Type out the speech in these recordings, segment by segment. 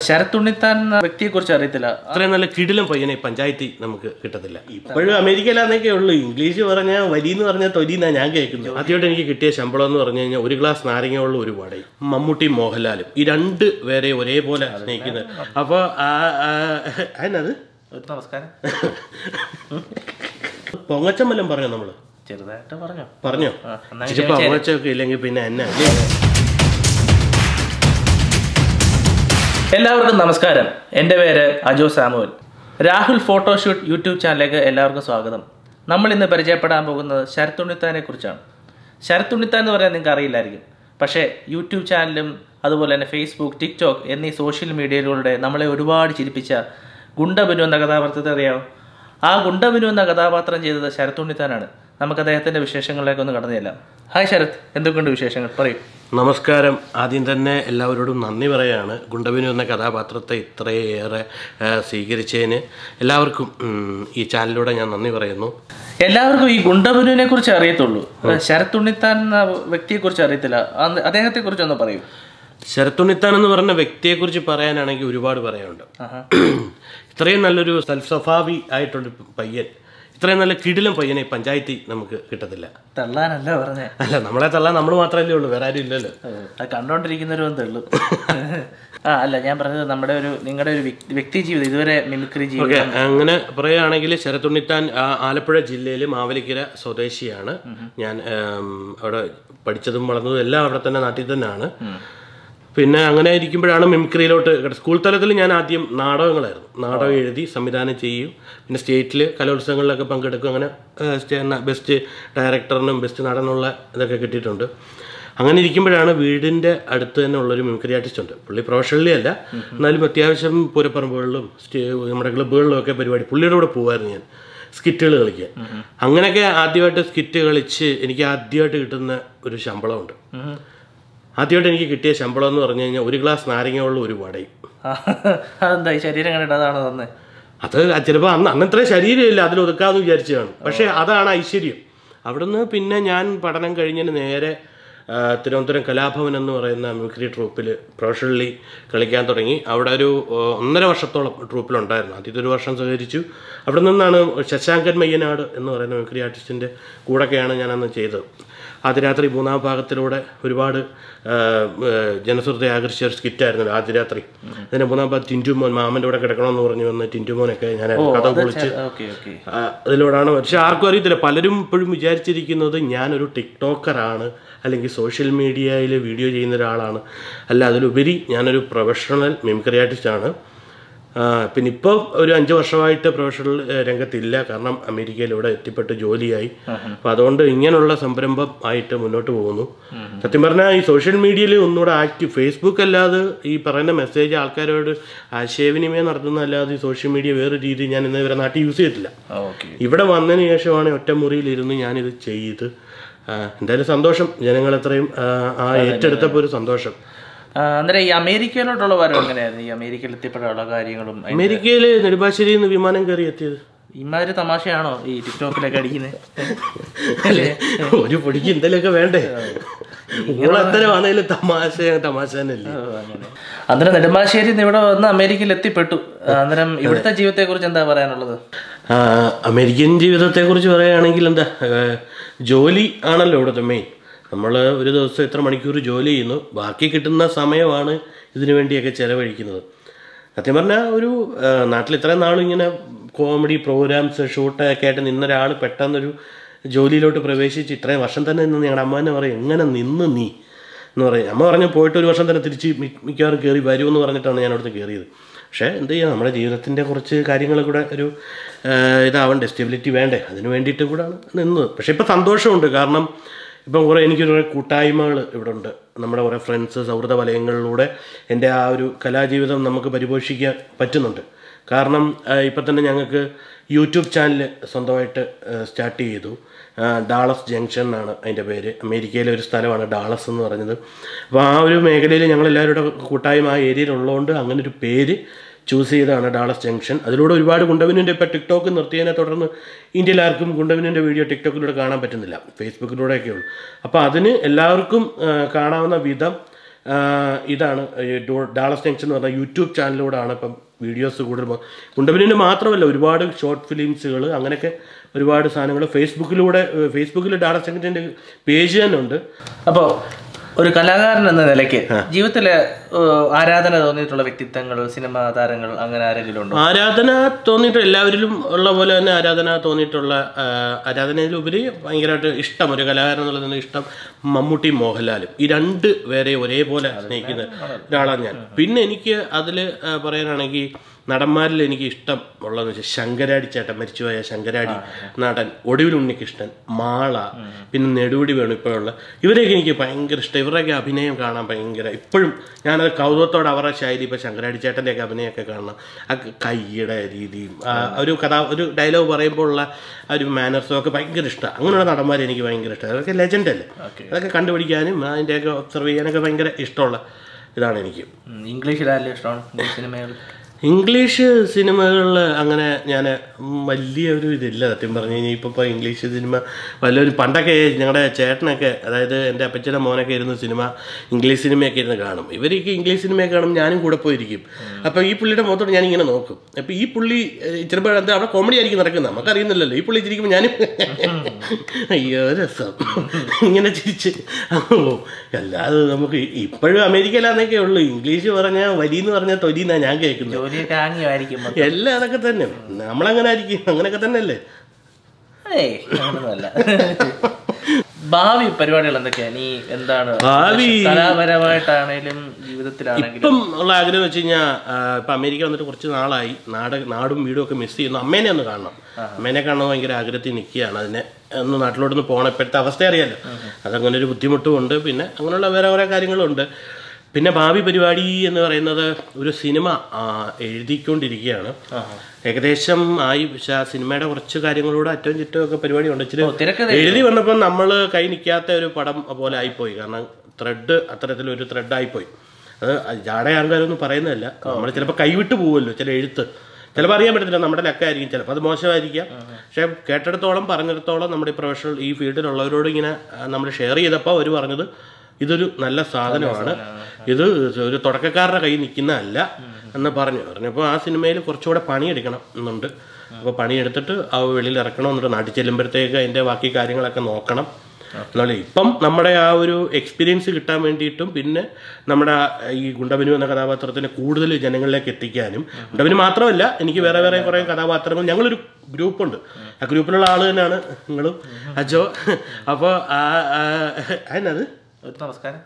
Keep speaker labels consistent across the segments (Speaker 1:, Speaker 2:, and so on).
Speaker 1: ശരത്തുണ്ണിത്താൻ എന്ന വ്യക്തിയെ കുറിച്ച് അറിയത്തില്ല
Speaker 2: അത്രയും നല്ല കിടിലം പയ്യനെ പഞ്ചായത്തിൽ നമുക്ക് കിട്ടത്തില്ല ഇപ്പോഴും അമേരിക്കയിലാന്നൊക്കെ ഉള്ളൂ ഇംഗ്ലീഷ് പറഞ്ഞാൽ വലിയെന്ന് പറഞ്ഞാൽ തൊലിന്നാ ഞാൻ കേൾക്കുന്നത് ആദ്യമായിട്ട് എനിക്ക് കിട്ടിയ ശമ്പളം എന്ന് പറഞ്ഞു കഴിഞ്ഞാൽ ഒരു ഗ്ലാസ് നാരങ്ങ വെള്ളം ഒരു വടയും മമ്മൂട്ടി മോഹൻലാലും ഈ രണ്ട് പേരെ ഒരേപോലെ സ്നേഹിക്കുന്നത് അപ്പോൾ അതിനത്
Speaker 1: ഒരു നമസ്കാരം
Speaker 2: പൊങ്ങച്ചം വല്ലതും പറഞ്ഞോ നമ്മള്
Speaker 1: ചെറുതായിട്ട് പറഞ്ഞോ
Speaker 2: പറഞ്ഞോ
Speaker 1: ആ, എന്നാ
Speaker 2: ഇച്ചിരി പൊങ്ങച്ചൊക്കെ ഇല്ലെങ്കിൽ പിന്നെ എന്നാ അല്ലേ
Speaker 1: എല്ലാവർക്കും നമസ്കാരം എൻ്റെ പേര് അജോ സാമുവൽ രാഹുൽ ഫോട്ടോഷൂട്ട് യൂട്യൂബ് ചാനലിലേക്ക് എല്ലാവർക്കും സ്വാഗതം നമ്മൾ ഇന്ന് പരിചയപ്പെടാൻ പോകുന്നത് ശരത്തുണ്ണിത്താനെ കുറിച്ചാണ് ശരത്തുണ്ണിത്താൻ എന്ന് പറയാൻ നിങ്ങൾക്ക് അറിയില്ലായിരിക്കും പക്ഷേ യൂട്യൂബ് ചാനലും അതുപോലെ തന്നെ ഫേസ്ബുക്ക് ടിക്ടോക്ക് എന്നീ സോഷ്യൽ മീഡിയയിലൂടെ നമ്മളെ ഒരുപാട് ചിരിപ്പിച്ച ഗുണ്ടബിനു എന്ന കഥാപാത്രത്തെ അറിയാമോ ആ ഗുണ്ടബിനു എന്ന കഥാപാത്രം ചെയ്തത് ശരത്തുണ്ണിത്താനാണ് നമുക്ക് അദ്ദേഹത്തിൻ്റെ വിശേഷങ്ങളിലേക്ക് ഒന്ന് കടന്നു ചെല്ലാം ഹായ് ശരത് എന്തൊക്കെയുണ്ട് വിശേഷങ്ങൾ പറയൂ
Speaker 2: നമസ്കാരം ആദ്യം തന്നെ എല്ലാവരോടും നന്ദി പറയാണ് ഗുണ്ടവിനു എന്ന കഥാപാത്രത്തെ ഇത്രയേറെ ആ, സ്വീകരിച്ചതിന് എല്ലാവർക്കും ഉം, ഈ ചാനലിലൂടെ ഞാൻ നന്ദി പറയുന്നു
Speaker 1: എല്ലാവർക്കും ഈ ഗുണ്ടബുനുവിനെ കുറിച്ച് അറിയത്തുള്ളൂ ശരത്തുണ്ണിത്താൻ എന്ന വ്യക്തിയെ കുറിച്ച് അറിയത്തില്ല അന്ന് അദ്ദേഹത്തെ കുറിച്ച് ഒന്ന് പറയൂ
Speaker 2: ശരത്തുണ്ണിത്താൻ എന്ന് പറഞ്ഞ വ്യക്തിയെക്കുറിച്ച് പറയാനാണെങ്കിൽ ഒരുപാട് പറയാനുണ്ട്
Speaker 1: ആഹാ.
Speaker 2: ഇത്രയും നല്ലൊരു സൽസ്വഭാവി ആയിട്ടുള്ള പയ്യൻ ഇത്രയും നല്ല കിടിലം പയ്യനെ പഞ്ചായത്തിൽ നമുക്ക് കിട്ടത്തില്ല
Speaker 1: തള്ളാനല്ല പറഞ്ഞേ
Speaker 2: അല്ല നമ്മളെ തള്ളാൻ നമ്മൾ മാത്രമല്ലേ ഉള്ളൂ വേറെ ആരും ഇല്ലല്ലോ
Speaker 1: ഓ, അത് കണ്ടോണ്ടിരിക്കുന്നവരും തള്ളു ആ അല്ല ഞാൻ പറഞ്ഞത് നമ്മുടെ ഒരു നിങ്ങളുടെ ഒരു വ്യക്തി- വ്യക്തി ജീവിതം ഇതുവരെ മിമിക്രി ജീവിതം
Speaker 2: ഓക്കെ അങ്ങനെ പറയുകയാണെങ്കിൽ ശരത്തുണ്ണിത്താൻ ആ, ആലപ്പുഴ ജില്ലയിൽ മാവലിക്കര സ്വദേശിയാണ് ഞാൻ ഉം, അവിടെ പഠിച്ചതും വളർന്നതും എല്ലാം അവിടെ തന്നെ നാട്ടിൽ തന്നെയാണ് പിന്നെ അങ്ങനെ ഇരിക്കുമ്പോഴാണ് മിമിക്രിയിലോട്ട് കിട- സ്കൂൾ തലത്തിൽ ഞാൻ ആദ്യം നാടകങ്ങളായിരുന്നു നാടകം എഴുതി സംവിധാനം ചെയ്യും പിന്നെ സ്റ്റേറ്റിൽ കലോത്സവങ്ങളിലൊക്കെ പങ്കെടുക്കും അങ്ങനെ ഏഹ്, സ്റ്റേ- ബെസ്റ്റ് ഡയറക്ടറിനും ബെസ്റ്റ് നടനുള്ള ഇതൊക്കെ കിട്ടിയിട്ടുണ്ട് അങ്ങനെ ഇരിക്കുമ്പോഴാണ് വീടിൻ്റെ അടുത്ത് തന്നെ ഉള്ളൊരു മിമിക്രി ആർട്ടിസ്റ്റ് ഉണ്ട് പുള്ളി പ്രൊഫഷണലി അല്ല എന്നാലും അത്യാവശ്യം പൂരപ്പറമ്പുകളിലും സ്റ്റേ നമ്മുടെ ക്ലബ്ബുകളിലും ഒക്കെ പരിപാടി പുള്ളിയുടെ കൂടെ പോകുമായിരുന്നു ഞാൻ സ്കിറ്റുകൾ കളിക്കാൻ അങ്ങനെയൊക്കെ ആദ്യമായിട്ട് സ്കിറ്റ് കളിച്ച് എനിക്ക് ആദ്യമായിട്ട് കിട്ടുന്ന ഒരു ശമ്പളമുണ്ട്
Speaker 1: ഉം.
Speaker 2: ആദ്യമായിട്ട് എനിക്ക് കിട്ടിയ ശമ്പളം എന്ന് പറഞ്ഞു കഴിഞ്ഞാൽ ഒരു ഗ്ലാസ് നാരങ്ങ വെള്ളം ഒരു വടയും
Speaker 1: ആ, അതെന്താ ഈ ശരീരം കണ്ടിട്ട് അതാണ് തന്നെ
Speaker 2: അത് ചിലപ്പോൾ അന്ന് അന്ന് ഇത്ര ശരീരമില്ല അതിൽ ഒതുക്കാമെന്ന് വിചാരിച്ചതാണ് പക്ഷേ അതാണ് ഐശ്വര്യം അവിടുന്ന് പിന്നെ ഞാൻ പഠനം കഴിഞ്ഞതിന് നേരെ ആ, തിരുവനന്തപുരം കലാഭവൻ എന്ന് പറയുന്ന മിമിക്രി ട്രൂപ്പിൽ പ്രൊഫഷണലി കളിക്കാൻ തുടങ്ങി അവിടെ ഒരു ഓ, ഒന്നര വർഷത്തോളം ട്രൂപ്പിലുണ്ടായിരുന്നു ആദ്യത്തെ ഒരു വർഷം സഹകരിച്ചു അവിടെ നിന്നാണ് ശശാങ്കൻ മയ്യനാട് എന്ന് പറയുന്ന മിമിക്രി ആർട്ടിസ്റ്റിൻ്റെ കൂടെയൊക്കെയാണ് ഞാൻ അന്ന് ചെയ്തത് ആദ്യ രാത്രി മൂന്നാം ഭാഗത്തിലൂടെ ഒരുപാട് ആ, ആ, ജനശ്രദ്ധയെ ആകർഷിച്ച ഒരു സ്കിറ്റായിരുന്നു ആദ്യ രാത്രി അതിൻ്റെ മൂന്നാം ഭാഗത്ത് ടിൻറ്റുമോൻ മാമൻ്റെ കൂടെ കിടക്കണമെന്ന് പറഞ്ഞു വന്ന് ടിൻറ്റുമോനൊക്കെ ഞാൻ കഥ പൊളിച്ച്
Speaker 1: ഓക്കെ ഓക്കെ
Speaker 2: ആ, അതിലൂടെയാണ് പക്ഷെ ആർക്കും അറിയത്തില്ല പലരും ഇപ്പോഴും വിചാരിച്ചിരിക്കുന്നത് ഞാനൊരു ടിക്ടോക്കറാണ് അല്ലെങ്കിൽ സോഷ്യൽ മീഡിയയിൽ വീഡിയോ ചെയ്യുന്ന ഒരാളാണ് അല്ല അതിലുപരി ഞാനൊരു പ്രൊഫഷണൽ മിമിക്രി ആർട്ടിസ്റ്റാണ് പിന്നെ ഇപ്പോൾ ഒരു അഞ്ച് വർഷമായിട്ട് പ്രൊഫഷണൽ ഏഹ്, രംഗത്തില്ല കാരണം അമേരിക്കയിൽ ഇവിടെ എത്തിപ്പെട്ട് ജോലിയായി അപ്പോൾ അതുകൊണ്ട് ഇങ്ങനെയുള്ള സംരംഭം ആയിട്ട് മുന്നോട്ട് പോകുന്നു സത്യം പറഞ്ഞാൽ ഈ സോഷ്യൽ മീഡിയയിൽ ഒന്നുകൂടെ ആക്റ്റീവ് ഫേസ്ബുക്ക് അല്ലാതെ ഈ പറയുന്ന മെസ്സേജ് ആൾക്കാരോട് ആശയവിനിമയം നടത്തുന്നതല്ലാതെ ഈ സോഷ്യൽ മീഡിയ വേറെ രീതി ഞാൻ ഇന്ന് ഇവരെ നാട്ടിൽ യൂസ് ചെയ്തിട്ടില്ല
Speaker 1: ഓക്കെ
Speaker 2: ഇവിടെ വന്നതിന് ശേഷമാണ് ഒറ്റമുറിയിലിരുന്ന് ഞാനിത് ചെയ്ത് ആ, എന്തായാലും സന്തോഷം ജനങ്ങൾ എത്രയും ആ, ആ ഏറ്റെടുത്തപ്പോൾ ഒരു സന്തോഷം
Speaker 1: അന്നേരം ഈ അമേരിക്കയിലോട്ടുള്ള വരവ് എങ്ങനെയായിരുന്നു ഈ അമേരിക്കയിൽ എത്തിപ്പെടാനുള്ള കാര്യങ്ങളും അതിന്റെ-
Speaker 2: അമേരിക്കയിൽ നെടുമ്പാശ്ശേരിയിൽ നിന്ന് വിമാനം കയറി എത്തിയത്
Speaker 1: ഇമാതിരി തമാശയാണോ ഈ ടിക്ടോക്കിലൊക്കെ അടിക്കുന്നത് അല്ലേ
Speaker 2: ഒരു പൊടിക്ക് എന്തെങ്കിലുമൊക്കെ വേണ്ടേ ഊളത്തരമാണെങ്കിലും തമാശ തമാശ തന്നെയല്ലേ
Speaker 1: ഓ, അങ്ങനെ. അന്നേരം നെടുമ്പാശ്ശേരി ഇവിടെ വന്ന് അമേരിക്കയിൽ എത്തിപ്പെട്ടു അന്നേരം ഇവിടുത്തെ ജീവിതത്തെ കുറിച്ച് എന്താ പറയാനുള്ളത്
Speaker 2: ആ, അമേരിക്കൻ ജീവിതത്തെക്കുറിച്ച് പറയുകയാണെങ്കിൽ എന്താ ആ, ജോലി ആണല്ലോ ഇവിടുത്തെ മെയിൻ നമ്മൾ ഒരു ദിവസം എത്ര മണിക്കൂർ ജോലി ചെയ്യുന്നു ബാക്കി കിട്ടുന്ന സമയമാണ് ഇതിനു വേണ്ടിയൊക്കെ ചിലവഴിക്കുന്നത് സത്യം പറഞ്ഞാൽ ഒരു ആ, നാട്ടിൽ ഇത്രയും നാളും ഇങ്ങനെ കോമഡി പ്രോഗ്രാംസ് ഷൂട്ടൊക്കെ ആയിട്ട് നിന്ന ഒരാൾ പെട്ടെന്നൊരു ജോലിയിലോട്ട് പ്രവേശിച്ച് ഇത്രയും വർഷം തന്നെ നിന്ന് ഞങ്ങളുടെ അമ്മ തന്നെ പറയും എങ്ങനെ നിന്ന് നീ എന്ന് പറയും അമ്മ പറഞ്ഞു പോയിട്ട് ഒരു വർഷം തന്നെ തിരിച്ച് മി- മിക്കവാറും കയറി വരുമെന്ന് പറഞ്ഞിട്ടാണ് ഞാൻ അവിടുത്തെ കയറിയത് പക്ഷേ എന്ത് ചെയ്യാം നമ്മുടെ ജീവിതത്തിൻ്റെ കുറച്ച് കാര്യങ്ങൾ കൂടെ ഒരു ആ, ഇതാവണ്ടേ സ്റ്റെബിലിറ്റി വേണ്ടേ അതിന് വേണ്ടിയിട്ട് കൂടാണ് നിന്നത് പക്ഷേ ഇപ്പോൾ സന്തോഷമുണ്ട് കാരണം ഇപ്പം കുറേ എനിക്ക് കുറേ കൂട്ടായ്മകൾ ഇവിടെ ഉണ്ട് നമ്മുടെ കുറേ ഫ്രണ്ട്സ് സൗഹൃദ വലയങ്ങളിലൂടെ എൻ്റെ ആ ഒരു കലാജീവിതം നമുക്ക് പരിപോഷിക്കാൻ പറ്റുന്നുണ്ട് കാരണം ആ, ഇപ്പം തന്നെ ഞങ്ങൾക്ക് യൂട്യൂബ് ചാനൽ സ്വന്തമായിട്ട് സ്റ്റാർട്ട് ചെയ്തു ആ, ഡാളസ് ജംഗ്ഷൻ എന്നാണ് അതിൻ്റെ പേര് അമേരിക്കയിലെ ഒരു സ്ഥലമാണ് ഡാളസ് എന്ന് പറഞ്ഞത് അപ്പോൾ ആ ഒരു മേഖലയിൽ ഞങ്ങളെല്ലാവരുടെ കൂട്ടായ്മ ആ ഏരിയയിൽ ഉള്ളതുകൊണ്ട് അങ്ങനെ ഒരു പേര് ചൂസ് ചെയ്തതാണ് ഡാളസ് ജംഗ്ഷൻ അതിലൂടെ ഒരുപാട് ഗുണ്ടവിനിൻ്റെ ഇപ്പോൾ ടിക്ടോക്ക് നിർത്തിയതിനെ തുടർന്ന് ഇന്ത്യയിൽ ആർക്കും ഗുണ്ടവിനിൻ്റെ വീഡിയോ ടിക്ടോക്കിലൂടെ കാണാൻ പറ്റുന്നില്ല ഫേസ്ബുക്കിലൂടെയൊക്കെ ഉള്ളൂ അപ്പോൾ അതിന് എല്ലാവർക്കും ആ, കാണാവുന്ന വിധം ആ, ഇതാണ് ഈ ഡോ- ഡാളസ് ജംഗ്ഷൻ എന്ന് പറഞ്ഞ യൂട്യൂബ് ചാനലിലൂടെയാണ് ഇപ്പം വീഡിയോസ് കൂടുതൽ പോ- കുണ്ടബിലിന് മാത്രമല്ല ഒരുപാട് ഷോർട്ട് ഫിലിംസുകൾ അങ്ങനെയൊക്കെ ഒരുപാട് സാധനങ്ങൾ ഫേസ്ബുക്കിലൂടെ ഏഹ്, ഫേസ്ബുക്കിൽ ഡാളസ് ജംഗ്ഷൻ്റെ പേജ് തന്നെ ഉണ്ട്
Speaker 1: അപ്പോൾ ഒരു കലാകാരൻ എന്ന നിലയ്ക്ക് ജീവിതത്തിലെ ഏഹ്, ആരാധന തോന്നിയിട്ടുള്ള വ്യക്തിത്വങ്ങൾ സിനിമാ താരങ്ങൾ അങ്ങനെ ആരെങ്കിലും ഉണ്ടോ
Speaker 2: ആരാധന തോന്നിയിട്ട് എല്ലാവരിലും ഉള്ള പോലെ തന്നെ ആരാധന തോന്നിയിട്ടുള്ള ആ, ആരാധനയിലുപരി ഭയങ്കരമായിട്ട് ഇഷ്ടം ഒരു കലാകാരൻ എന്നുള്ളതിന് ഇഷ്ടം മമ്മൂട്ടിയും മോഹൻലാലും ഈ രണ്ട് പേരെ ഒരേപോലെ സ്നേഹിക്കുന്ന ഒരാളാണ് ഞാൻ പിന്നെ എനിക്ക് അതിൽ പറയാനാണെങ്കിൽ നടന്മാരിൽ എനിക്ക് ഇഷ്ടം ഉള്ളതെന്ന് വെച്ചാൽ ശങ്കരാടി ചേട്ടൻ മരിച്ചുപോയ ശങ്കരാടി നടൻ ഒടുവിൽ ഉണ്ണികൃഷ്ണൻ മാള പിന്നെ നെടുപടി വേണു ഇപ്പോഴുള്ള ഇവരെയൊക്കെ എനിക്ക് ഭയങ്കര ഇഷ്ടം ഇവരുടെയൊക്കെ അഭിനയം കാണാൻ ഭയങ്കര ഇപ്പോഴും ഞാനത് കൗതുകത്തോടെ അവരുടെ ശൈലി ഇപ്പോൾ ശങ്കരാടി ചേട്ടൻ്റെയൊക്കെ അഭിനയമൊക്കെ കാണണം ആ കൈയുടെ രീതിയും ആ ഒരു കഥ ഒരു ഡയലോഗ് പറയുമ്പോൾ ഉള്ള ആ ഒരു മാനർസും ഒക്കെ ഭയങ്കര ഇഷ്ടമാണ് അങ്ങനെയുള്ള നടന്മാരെ എനിക്ക് ഭയങ്കര ഇഷ്ടമാണ് അതൊക്കെ ലെജൻഡ് അല്ലേ അതൊക്കെ കണ്ടുപിടിക്കാനും അതിൻ്റെയൊക്കെ ഒബ്സർവ് ചെയ്യാനൊക്കെ ഭയങ്കര ഇഷ്ടമുള്ള ഇതാണ് എനിക്ക്
Speaker 1: ഉം, ഇംഗ്ലീഷിൽ ആരെങ്കിലും ഇഷ്ടമാണ് ഇംഗ്ലീഷ് സിനിമകൾ
Speaker 2: ഇംഗ്ലീഷ് സിനിമകളിൽ അങ്ങനെ ഞാൻ വലിയ ഒരു ഇതില്ല സത്യം പറഞ്ഞു കഴിഞ്ഞാൽ ഇപ്പോൾ ഇപ്പോൾ ഇംഗ്ലീഷ് സിനിമ വല്ലൊരു പണ്ടൊക്കെ ഞങ്ങളുടെ ചേട്ടനൊക്കെ അതായത് എൻ്റെ അപ്പച്ചൻ്റെ മോനൊക്കെ ഇരുന്ന് സിനിമ ഇംഗ്ലീഷ് സിനിമയൊക്കെ ഇരുന്ന് കാണും ഇവരൊക്കെ ഇംഗ്ലീഷ് സിനിമയൊക്കെ കാണും ഞാനും കൂടെ പോയിരിക്കും അപ്പോൾ ഈ പുള്ളിയുടെ മുഖത്തോട് ഞാൻ ഇങ്ങനെ നോക്കും അപ്പോൾ ഈ പുള്ളി ഏഹ്, ചിലപ്പോൾ എന്താ അവിടെ കോമഡി ആയിരിക്കും നടക്കുന്നത് നമുക്കറിയുന്നില്ലല്ലോ ഈ പുള്ളി ചിരിക്കുമ്പോൾ ഞാനും അയ്യോ രസം ഇങ്ങനെ ചിരിച്ച് അങ്ങ് പോവും അല്ലാതെ നമുക്ക് ഇപ്പോഴും അമേരിക്കയിലാന്നൊക്കെ ഉള്ളൂ ഇംഗ്ലീഷ് പറഞ്ഞാൽ വരിയെന്ന് പറഞ്ഞാൽ തൊലിന്നാണ് ഞാൻ കേൾക്കുന്നത്
Speaker 1: ജോലിയൊക്കെ ആംഗ്യമായിരിക്കും
Speaker 2: എല്ലാം അതൊക്കെ തന്നെ നമ്മളങ്ങനെ ആയിരിക്കും അങ്ങനെയൊക്കെ തന്നെ അല്ലേ
Speaker 1: ഏയ് അങ്ങനൊന്നുമല്ല ഭാവി പരിപാടികൾ എന്തൊക്കെയാ നീ എന്താണ്
Speaker 2: ഭാവി
Speaker 1: കലാപരമായിട്ടാണേലും ജീവിതത്തിലാണെങ്കിലും
Speaker 2: ഇപ്പം ഉള്ള ആഗ്രഹം വെച്ച് കഴിഞ്ഞാൽ ഇപ്പം അമേരിക്ക വന്നിട്ട് കുറച്ച് നാളായി നാട് നാടും വീടും ഒക്കെ മിസ് ചെയ്യുന്നു അമ്മേനെ ഒന്ന് കാണണം അമ്മേനെ കാണാൻ ഭയങ്കര ആഗ്രഹത്തിൽ നിൽക്കുകയാണ് അതിനെ ഒന്ന് നാട്ടിലോട്ടൊന്ന് പോകണം ഇപ്പോഴത്തെ അവസ്ഥ അറിയാലോ അതങ്ങനെ ഒരു ബുദ്ധിമുട്ടും ഉണ്ട് പിന്നെ അങ്ങനെയുള്ള വേറെ കുറേ കാര്യങ്ങളുണ്ട് പിന്നെ ഭാവി പരിപാടി എന്ന് പറയുന്നത് ഒരു സിനിമ ആ, എഴുതിക്കൊണ്ടിരിക്കുകയാണ് ഏകദേശം ആയി പക്ഷെ ആ സിനിമയുടെ കുറച്ച് കാര്യങ്ങളൂടെ അറ്റവും ചുറ്റും ഒക്കെ പരിപാടി ഉണ്ട് ഇച്ചിരി
Speaker 1: തിരക്കഥ
Speaker 2: എഴുതി വന്നപ്പോൾ നമ്മൾ കൈ നിൽക്കാത്ത ഒരു പടം പോലെ ആയിപ്പോയി കാരണം ത്രെഡ് അത്തരത്തിലൊരു ത്രെഡ് ആയിപ്പോയി അത് ജാട ആൾക്കാരൊന്നും പറയുന്നതല്ല നമ്മൾ ചിലപ്പോൾ കൈവിട്ട് പോവുമല്ലോ ചില എഴുത്ത് ചിലപ്പോൾ അറിയാൻ പറ്റത്തില്ല നമ്മുടെ ലക്കായിരിക്കും ചിലപ്പോൾ അത് മോശമായിരിക്കാം പക്ഷേ കേട്ടിടത്തോളം പറഞ്ഞിടത്തോളം നമ്മുടെ ഈ പ്രൊഫഷണൽ ഈ ഫീൽഡിലുള്ളവരോട് ഇങ്ങനെ നമ്മൾ ഷെയർ ചെയ്തപ്പോൾ അവർ പറഞ്ഞത് ഇതൊരു നല്ല സാധനമാണ് ഇത് ഒരു തുടക്കക്കാരുടെ കയ്യിൽ നിൽക്കുന്നതല്ല എന്ന് പറഞ്ഞു പറഞ്ഞപ്പോൾ ആ സിനിമയിൽ കുറച്ചുകൂടെ പണിയെടുക്കണം എന്നുണ്ട് അപ്പോൾ പണിയെടുത്തിട്ട് ആ വെളിയിൽ ഇറക്കണം എന്നിട്ട് നാട്ടിൽ ചെല്ലുമ്പോഴത്തേക്ക് അതിൻ്റെ ബാക്കി കാര്യങ്ങളൊക്കെ നോക്കണം എന്നാലും ഇപ്പം നമ്മുടെ ആ ഒരു എക്സ്പീരിയൻസ് കിട്ടാൻ വേണ്ടിയിട്ടും പിന്നെ നമ്മുടെ ആ ഈ ഗുണ്ടബനു എന്ന കഥാപാത്രത്തിനെ കൂടുതൽ ജനങ്ങളിലേക്ക് എത്തിക്കാനും ഗുണ്ടബനു മാത്രമല്ല എനിക്ക് വേറെ വേറെ കുറേ കഥാപാത്രങ്ങൾ ഞങ്ങളൊരു ഗ്രൂപ്പുണ്ട് ആ ഗ്രൂപ്പിലുള്ള ആൾ തന്നെയാണ് നിങ്ങളും അജോ അപ്പോൾ ആ അതിനത്
Speaker 1: ഒരു നമസ്കാരം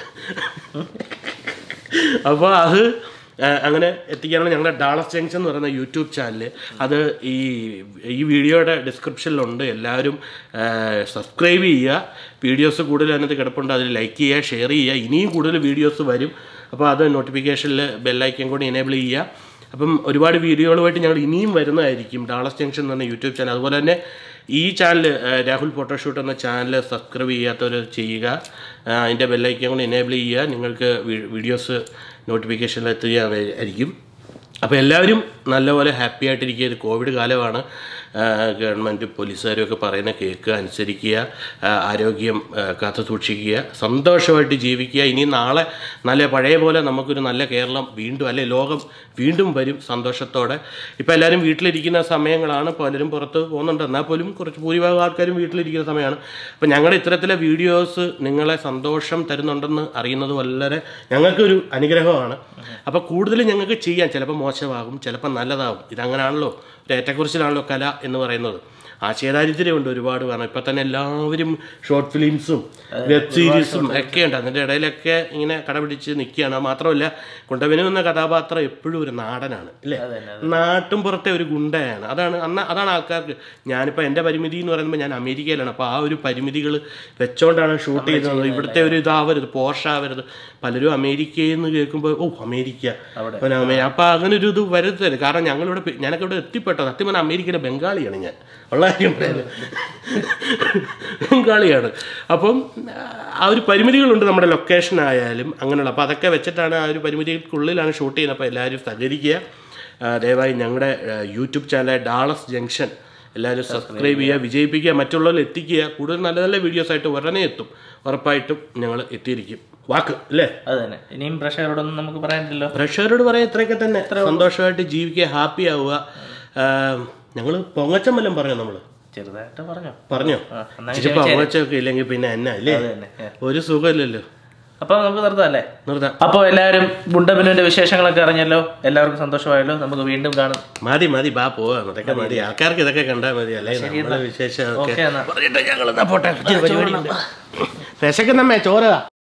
Speaker 2: അപ്പോൾ അത് ആ, അങ്ങനെ എത്തിക്കാനാണ് ഞങ്ങളുടെ ഡാളസ് ജംഗ്ഷൻ എന്ന് പറയുന്ന യൂട്യൂബ് ചാനൽ അത് ഈ ഈ വീഡിയോയുടെ ഡിസ്ക്രിപ്ഷനിലുണ്ട് എല്ലാവരും സബ്സ്ക്രൈബ് ചെയ്യുക വീഡിയോസ് കൂടുതൽ അതിനകത്ത് കിടപ്പുണ്ട് അതിൽ ലൈക്ക് ചെയ്യുക ഷെയർ ചെയ്യുക ഇനിയും കൂടുതൽ വീഡിയോസ് വരും അപ്പോൾ അത് നോട്ടിഫിക്കേഷനിൽ ബെല്ലൈക്കൻ കൂടി എനേബിൾ ചെയ്യുക അപ്പം ഒരുപാട് വീഡിയോകളുമായിട്ട് ഞങ്ങൾ ഇനിയും വരുന്നതായിരിക്കും ഡാളസ് ജംഗ്ഷൻ എന്ന് പറഞ്ഞ യൂട്യൂബ് ചാനൽ അതുപോലെ തന്നെ ഈ ചാനൽ രാഹുൽ ഫോട്ടോഷൂട്ട് എന്ന ചാനൽ സബ്സ്ക്രൈബ് ചെയ്യാത്തവർ ചെയ്യുക ആ, അതിൻ്റെ ബെല്ലൈക്കൻ കൂടി എനേബിൾ ചെയ്യുക നിങ്ങൾക്ക് വീ- വീഡിയോസ് നോട്ടിഫിക്കേഷനിൽ എത്തുകയായിരിക്കും അപ്പോൾ എല്ലാവരും നല്ലപോലെ ഹാപ്പി ആയിട്ടിരിക്കുക ഇത് കോവിഡ് കാലമാണ് ആ, ഗവൺമെൻറ് പോലീസുകാരും ഒക്കെ പറയുന്ന കേൾക്കുക അനുസരിക്കുക ആ, ആരോഗ്യം ആ, കാത്തു സൂക്ഷിക്കുക സന്തോഷമായിട്ട് ജീവിക്കുക ഇനി നാളെ നല്ല പഴയ പോലെ നമുക്കൊരു നല്ല കേരളം വീണ്ടും അല്ലെ ലോകം വീണ്ടും വരും സന്തോഷത്തോടെ ഇപ്പോൾ എല്ലാവരും വീട്ടിലിരിക്കുന്ന സമയങ്ങളാണ് പലരും പുറത്ത് പോകുന്നുണ്ട് എന്നാൽ പോലും കുറച്ച് ഭൂരിഭാഗം ആൾക്കാരും വീട്ടിലിരിക്കുന്ന സമയമാണ് അപ്പോൾ ഞങ്ങളുടെ ഇത്തരത്തിലെ വീഡിയോസ് നിങ്ങളെ സന്തോഷം തരുന്നുണ്ടെന്ന് അറിയുന്നത് വളരെ ഞങ്ങൾക്കൊരു അനുഗ്രഹമാണ് അപ്പോൾ കൂടുതൽ ഞങ്ങൾക്ക് ചെയ്യാം ചിലപ്പോൾ മോശമാകും ചിലപ്പോൾ നല്ലതാകും ഇതങ്ങനെയാണല്ലോ ഒരു ഏറ്റക്കുറിച്ചിലാണല്ലോ കല എന്ന് പറയുന്നത് ആശയദാരിദ്ര്യമുണ്ട് ഒരുപാട് കാരണം ഇപ്പം തന്നെ എല്ലാവരും ഷോർട്ട് ഫിലിംസും വെബ് സീരീസും ഒക്കെ ഉണ്ട് അതിൻ്റെ ഇടയിലൊക്കെ ഇങ്ങനെ കടപിടിച്ച് നിൽക്കുകയാണ് അത് മാത്രമല്ല കുണ്ടവനു എന്ന കഥാപാത്രം എപ്പോഴും ഒരു നാടനാണ് അല്ലേ നാട്ടും പുറത്തെ ഒരു ഗുണ്ടയാണ് അതാണ് അന്ന് അതാണ് ആൾക്കാർക്ക് ഞാനിപ്പോൾ എൻ്റെ പരിമിതി എന്ന് പറയുമ്പോൾ ഞാൻ അമേരിക്കയിലാണ് അപ്പോൾ ആ ഒരു പരിമിതികൾ വെച്ചോണ്ടാണ് ഷൂട്ട് ചെയ്യുന്നത് ഇവിടുത്തെ ഒരു ഇതാവരുത് പോഷാവരുത് പലരും അമേരിക്കയിൽ നിന്ന് കേൾക്കുമ്പോൾ ഓ അമേരിക്ക അവൻ അമേ- അപ്പോൾ അങ്ങനെ ഒരു ഇത് വരുത്തരുത് കാരണം ഞങ്ങളിവിടെ പെ- ഞാനൊക്കെ ഇവിടെ എത്തിപ്പെട്ടത് സത്യം പറഞ്ഞാൽ അമേരിക്കയിലെ ബംഗാളിയാണ് ഞാൻ ഉള്ള കാര്യം പറയാലോ. ബംഗാളിയാണ് അപ്പം ആ ഒരു പരിമിതികളുണ്ട് നമ്മുടെ ലൊക്കേഷൻ ആയാലും അങ്ങനെയുള്ള അപ്പോൾ അതൊക്കെ വെച്ചിട്ടാണ് ആ ഒരു പരിമിതികൾക്കുള്ളിലാണ് ഷൂട്ട് ചെയ്യുന്നത് അപ്പോൾ എല്ലാവരും സഹകരിക്കുക ആ, ദയവായി ഞങ്ങളുടെ ആ, യൂട്യൂബ് ചാനലായ ഡാളസ് ജംഗ്ഷൻ എല്ലാവരും സബ്സ്ക്രൈബ് ചെയ്യുക വിജയിപ്പിക്കുക മറ്റുള്ളവരിൽ എത്തിക്കുക കൂടുതൽ നല്ല നല്ല വീഡിയോസ് ആയിട്ട് ഉടനെ എത്തും ഉറപ്പായിട്ടും ഞങ്ങൾ എത്തിയിരിക്കും വാക്ക് അല്ലേ
Speaker 1: അത് തന്നെ ഇനിയും പ്രേക്ഷകരോടൊന്നും നമുക്ക് പറയാനില്ലല്ലോ
Speaker 2: പ്രേക്ഷകരോട് പറയാം ഇത്രയൊക്കെ തന്നെ സന്തോഷമായിട്ട് ജീവിക്കുക ഹാപ്പി ആവുക ഞങ്ങൾ പൊങ്ങച്ചം വല്ലതും പറഞ്ഞോ നമ്മൾ
Speaker 1: ചെറുതായിട്ട് പറഞ്ഞോ
Speaker 2: പറഞ്ഞോ
Speaker 1: ആ, എന്നാ
Speaker 2: ഇച്ചിരി പൊങ്ങച്ചമൊക്കെ ഇല്ലെങ്കിൽ പിന്നെ എന്നാ അല്ലേ
Speaker 1: അത് തന്നെ ഏ.
Speaker 2: ഒരു സുഖമില്ലല്ലോ
Speaker 1: അപ്പൊ നമുക്ക് നിർത്താല്ലേ
Speaker 2: നിർത്താം
Speaker 1: അപ്പോൾ എല്ലാവരും ഗുണ്ടബിനുവിന്റെ വിശേഷങ്ങളൊക്കെ അറിഞ്ഞല്ലോ എല്ലാവർക്കും സന്തോഷമായല്ലോ നമുക്ക് വീണ്ടും കാണും
Speaker 2: മതി മതി ബാ പോവാ അതൊക്കെ മതി ആൾക്കാർക്ക് ഇതൊക്കെ കണ്ടാൽ മതി അല്ലേ നമ്മളെ വിശേഷം
Speaker 1: ഓക്കെ എന്നാ
Speaker 2: പറഞ്ഞിട്ട് ഞങ്ങൾ പോട്ടെ ഇച്ചിരി പരിപാടിയുണ്ട് വിശക്കുന്നമ്മേ ചോറ്